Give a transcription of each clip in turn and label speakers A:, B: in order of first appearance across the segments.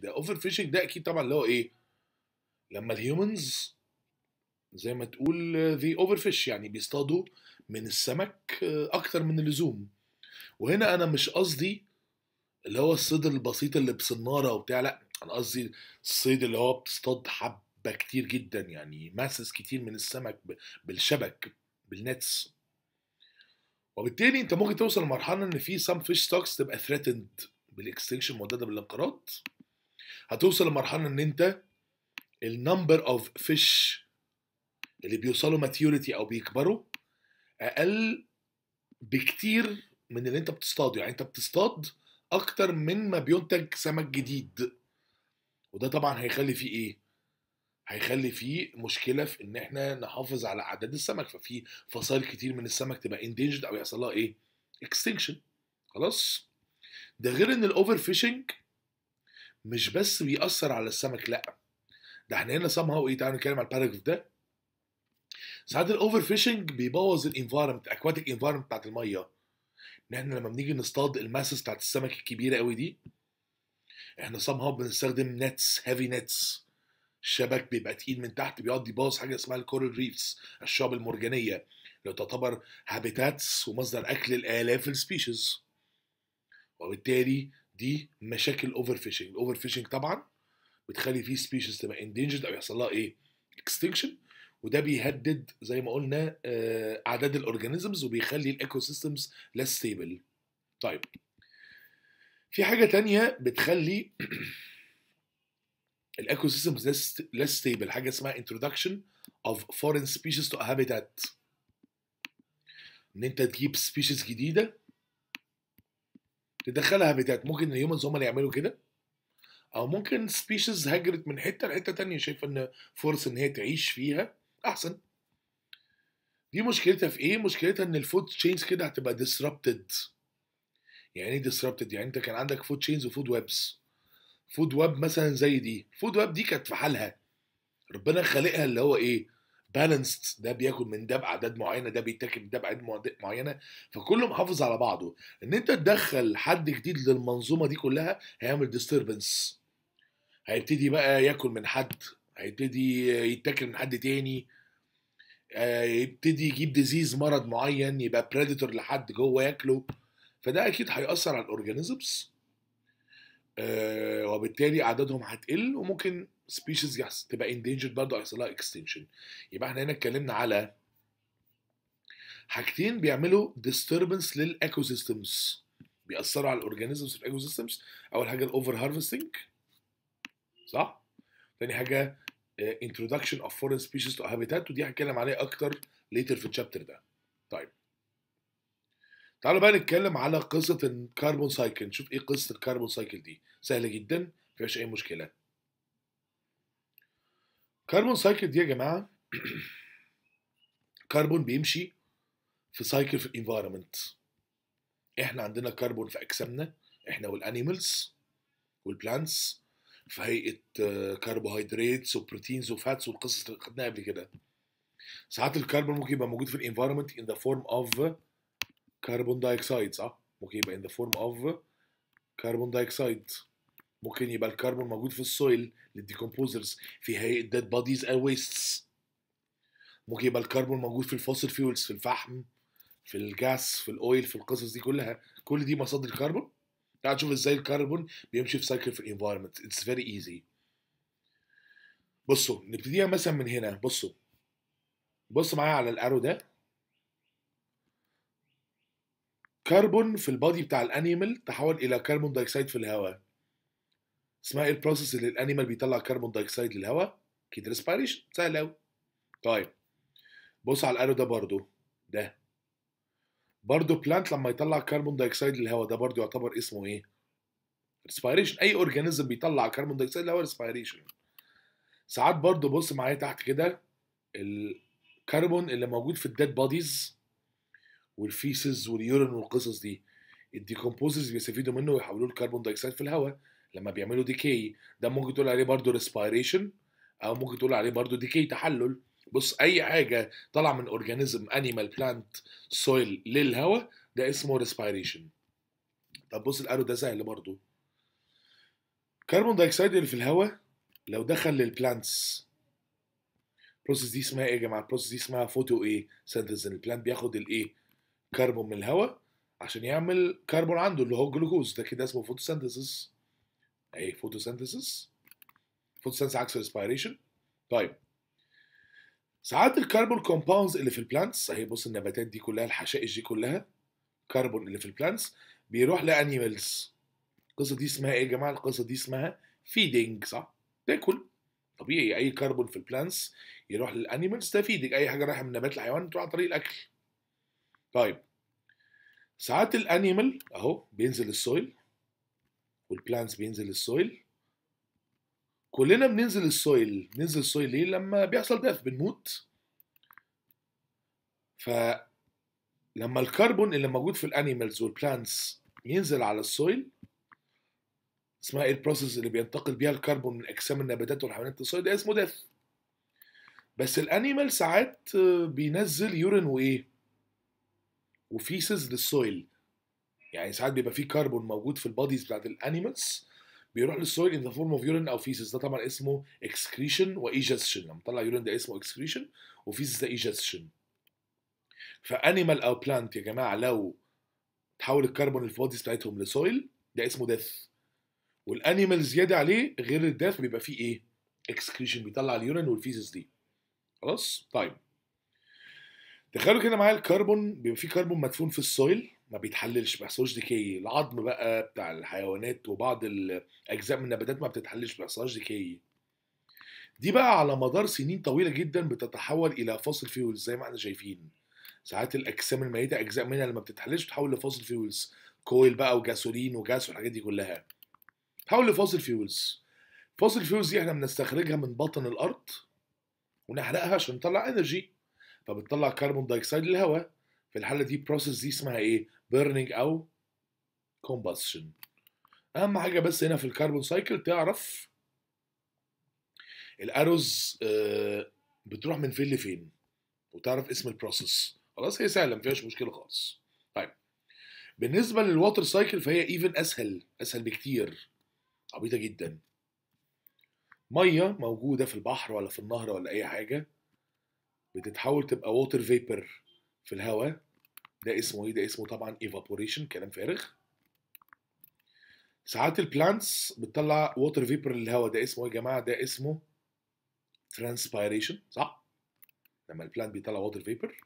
A: ده اوفر فيشنج ده اكيد طبعا اللي هو ايه لما الهيومنز زي ما تقول ذي اوفر فيش يعني بيصطادوا من السمك آه، اكتر من اللزوم وهنا انا مش قصدي اللي هو الصيد البسيط اللي بصناره وبتاع لا انا قصدي الصيد اللي هو بتصطاد حبه كتير جدا يعني ماسس كتير من السمك ب- بالشبك بالنتس وبالتالي انت ممكن توصل لمرحله ان في some fish stocks تبقى threatened بالاكستنكشن مهدده بالانقراض هتوصل لمرحله ان انت النمبر اوف فيش اللي بيوصلوا ماتيوريتي او بيكبروا اقل بكتير من اللي انت بتصطاده يعني انت بتصطاد اكتر من ما بينتج سمك جديد وده طبعا هيخلي فيه ايه هيخلي فيه مشكله في ان احنا نحافظ على اعداد السمك ففي فصائل كتير من السمك تبقى اندينجد او يحصل لها ايه اكستنكشن خلاص ده غير ان الاوفر فيشنج مش بس بيأثر على السمك لا ده احنا هنا somehow ايه تعالوا نتكلم على الباراجراف ده ساعات الاوفر فيشنج بيبوظ الانفايرمنت اكواتيك انفايرمنت بتاعت الميه ان احنا لما بنيجي نصطاد الماسس بتاعت السمك الكبيره قوي دي احنا somehow بنستخدم نتس هيفي نتس الشبك بيبقى تقيل من تحت بيقعد يبوظ حاجه اسمها الكورال ريفز الشعب المرجانيه اللي تعتبر هابيتاتس ومصدر اكل الالاف السبيشيز وبالتالي دي مشاكل الاوفر فيشنج الاوفر فيشنج طبعا بتخلي فيه سبيشيز تبقى اندينجد او يحصل لها ايه اكستنكشن وده بيهدد زي ما قلنا آه، اعداد الاورجانيزمز وبيخلي الايكو سيستمز less stable طيب في حاجه تانية بتخلي الايكو سيستمز less less stable حاجه اسمها introduction of foreign species to a habitat ان انت تجيب سبيشيز جديده تدخلها هابيتات ممكن الهيومنز هم اللي يعملوا كده او ممكن سبيشيز هاجرت من حته لحته تانية شايفه ان فرصه ان هي تعيش فيها احسن دي مشكلتها في ايه مشكلتها ان الفود تشينز كده هتبقى disrupted يعني ايه disrupted يعني انت كان عندك فود تشينز وفود ويبس فود ويب مثلا زي دي فود ويب دي كانت في حالها ربنا خالقها اللي هو ايه بالانسد ده بياكل من ده باعداد معينه ده بيتاكل من ده باعداد معد- معينه فكله محافظ على بعضه ان انت تدخل حد جديد للمنظومه دي كلها هيعمل ديستربنس هيبتدي بقى ياكل من حد هيبتدي يتاكل من حد تاني آه، يبتدي يجيب ديزيز مرض معين يبقى بريدتور لحد جوه ياكله فده اكيد هيأثر على الاورجانيزمز آه، وبالتالي اعدادهم هتقل وممكن سبيشيز تبقى اندينجرد برضه هيحصل لها اكستنشن يبقى احنا هنا اتكلمنا على حاجتين بيعملوا disturbance للايكو سيستمز بيأثروا على الاورجانيزمز في الايكو سيستمز اول حاجه الاوفر هارفستنج صح تاني حاجه آه، introduction of foreign species to a habitat ودي هتكلم عليها اكتر later في الشابتر ده طيب تعالوا بقى نتكلم على قصه الكربون سايكل نشوف ايه قصه الكربون سايكل دي سهله جدا مفيهاش اي مشكله كربون سايكل دي يا جماعه كربون بيمشي في سايكل في الانفايرمنت احنا عندنا كربون في اجسامنا احنا والانيمالز والبلانتس في هيئه آه، كربوهيدراتس وبروتينز وفاتس والقصص اللي خدناها قبل كده ساعات الكربون ممكن يبقى موجود في الانفايرمنت in the form of كربون دايوكسيد صح ممكن يبقى in the form of كربون دايوكسيد ممكن يبقى الكربون موجود في السويل للديكومبوزرز في هيئه dead bodies او wastes ممكن يبقى الكربون موجود في الفوسيل فيولز في الفحم في الجاس في الاويل في القصص دي كلها كل دي مصادر الكربون تعال نشوف ازاي الكربون بيمشي في سايكل في الانفايرمنت اتس فيري ايزي بصوا نبتديها مثلا من هنا بصوا بص معايا على الارو ده كربون في البادي بتاع الانيمال تحول الى كربون دايوكسيد في الهواء اسمها ايه البروسيس اللي الانيمال بيطلع كربون دايوكسيد للهواء كده ريسبيريشن سهل قوي طيب بص على الارو ده برضو ده برضو بلانت لما يطلع كربون دايوكسيد للهواء ده برضو يعتبر اسمه ايه ريسبيريشن اي اورجانيزم بيطلع كربون دايوكسيد للهواء ريسبيريشن ساعات برضو بص معايا تحت كده الكربون اللي موجود في الديد بوديز والفيسز واليورين والقصص دي الديكومبوزرز بيستفيدوا منه ويحولوه لكربون دايوكسيد في الهواء لما بيعملوا ديكي ده ممكن تقول عليه برضو ريسبيريشن او ممكن تقول عليه برضو ديكي تحلل بص اي حاجه طالعه من اورجانيزم انيمال بلانت سويل للهواء ده اسمه ريسبيريشن طب بص الارو ده سهل برضو كربون دايوكسيد اللي في الهواء لو دخل للبلانتس البروسيس دي اسمها ايه يا جماعه البروسيس دي اسمها فوتو ايه سينثيز البلانت بياخد الايه كربون من الهواء عشان يعمل كربون عنده اللي هو الجلوكوز ده كده اسمه فوتوسينثيسيس اهي فوتوسينثيسيس فوتوسينثيسيس عكس الريسبيريشن طيب ساعات الكربون كومباوندز اللي في البلانتس اهي بص النباتات دي كلها الحشائش دي كلها كربون اللي في البلانتس بيروح لانيمالز القصه دي اسمها ايه يا جماعه القصه دي اسمها فيدنج صح تاكل طبيعي اي كربون في البلانتس يروح للانيمالز ده فيدنج اي حاجه رايحه من نبات الحيوان تروح عن طريق الاكل طيب ساعات الانيمال اهو بينزل السويل والبلانتس بينزل السويل كلنا بننزل السويل ننزل السويل ليه لما بيحصل داث بنموت فلما الكربون اللي موجود في الانيمالز والبلانتس ينزل على السويل اسمها ايه البروسيس اللي بينتقل بيها الكربون من اجسام النباتات والحيوانات للسويل ده اسمه داث بس الانيمال ساعات بينزل يورين وايه وفيسز للسويل يعني ساعات بيبقى فيه كربون موجود في الباديز بتاعت الانيمالز بيروح للسويل ان ذا فورم اوف يورين او فيسز ده طبعا اسمه اكسكريشن وايجستشن لما طلع يورين ده اسمه اكسكريشن وفيسز ده ايجستشن فانيمال او بلانت يا جماعه لو تحول الكربون اللي في الباديز بتاعتهم لسويل ده اسمه ديث والانيمال زياده عليه غير الديث بيبقى فيه ايه اكسكريشن بيطلع اليورين والفيسز دي خلاص طيب تخيلوا كده معايا الكربون بيبقى فيه كربون مدفون في السويل ما بيتحللش ما بيحصلوش ديكي العظم بقى بتاع الحيوانات وبعض الاجزاء من النباتات ما بتتحللش ما بيحصلهاش ديكي دي بقى على مدار سنين طويله جدا بتتحول الى فاصل فيولز زي ما احنا شايفين ساعات الاجسام الميته اجزاء منها لما بتتحللش بتتحول لفاصل فيولز كويل بقى وجاسولين وجاس والحاجات دي كلها تحول لفاصل فيولز فاصل فيولز دي احنا بنستخرجها من بطن الارض ونحرقها عشان نطلع انرجي فبتطلع كربون دايوكسيد للهواء في الحاله دي بروسيس دي اسمها ايه بيرنينج او كومباشن اهم حاجه بس هنا في الكربون سايكل تعرف الاروز بتروح من فين لفين وتعرف اسم البروسيس خلاص هي سهله ما فيهاش مشكله خالص طيب بالنسبه للواتر سايكل فهي ايفن اسهل اسهل بكتير عبيطه جدا ميه موجوده في البحر ولا في النهر ولا اي حاجه بتتحول تبقى ووتر فيبر في الهواء ده اسمه ايه ده اسمه طبعا ايفابوريشن كلام فارغ ساعات البلانتس بتطلع ووتر فيبر للهواء ده اسمه ايه يا جماعه ده اسمه ترانسبيريشن صح لما البلانت بيطلع ووتر فيبر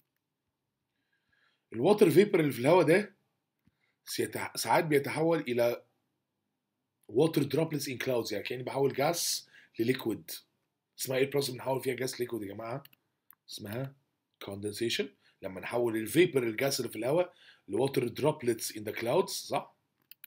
A: الووتر فيبر اللي في الهواء ده ساعات بيتحول الى ووتر دروبلتس ان كلاودز يعني كاني بحول جاس لليكويد اسمها ايه البروسيس بنحول فيها جاس ليكويد يا جماعه اسمها كوندنسيشن لما نحول الفيبر الجاس اللي في الهواء لوتر دروبلتس ان ذا كلاودز صح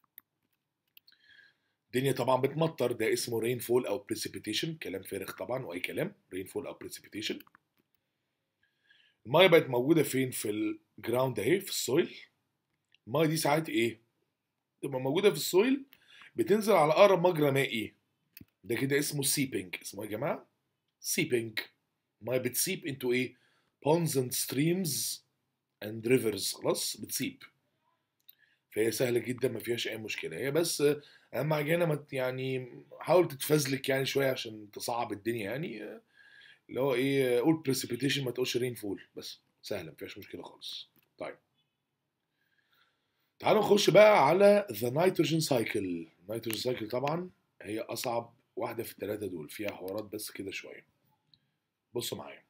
A: الدنيا طبعا بتمطر ده اسمه رين فول او بريسيبيتيشن كلام فارغ طبعا واي كلام رين فول او بريسيبيتيشن المايه بقت موجوده فين في الجراوند اهي في السويل المايه دي ساعات ايه تبقى موجوده في السويل بتنزل على اقرب مجرى مائي ده كده اسمه سيبنج اسمه يا جماعه سيبنج المايه بتسيب انتو ايه ponds and streams and rivers خلاص بتسيب فهي سهلة جدا ما فيهاش أي مشكلة هي بس أهم حاجة هنا ما يعني حاول تتفزلك يعني شوية عشان تصعب الدنيا يعني اللي هو إيه قول precipitation ما تقولش rain fall بس سهلة ما فيهاش مشكلة خالص طيب تعالوا نخش بقى على the nitrogen cycle nitrogen cycle طبعا هي أصعب واحدة في الثلاثة دول فيها حوارات بس كده شوية بصوا معايا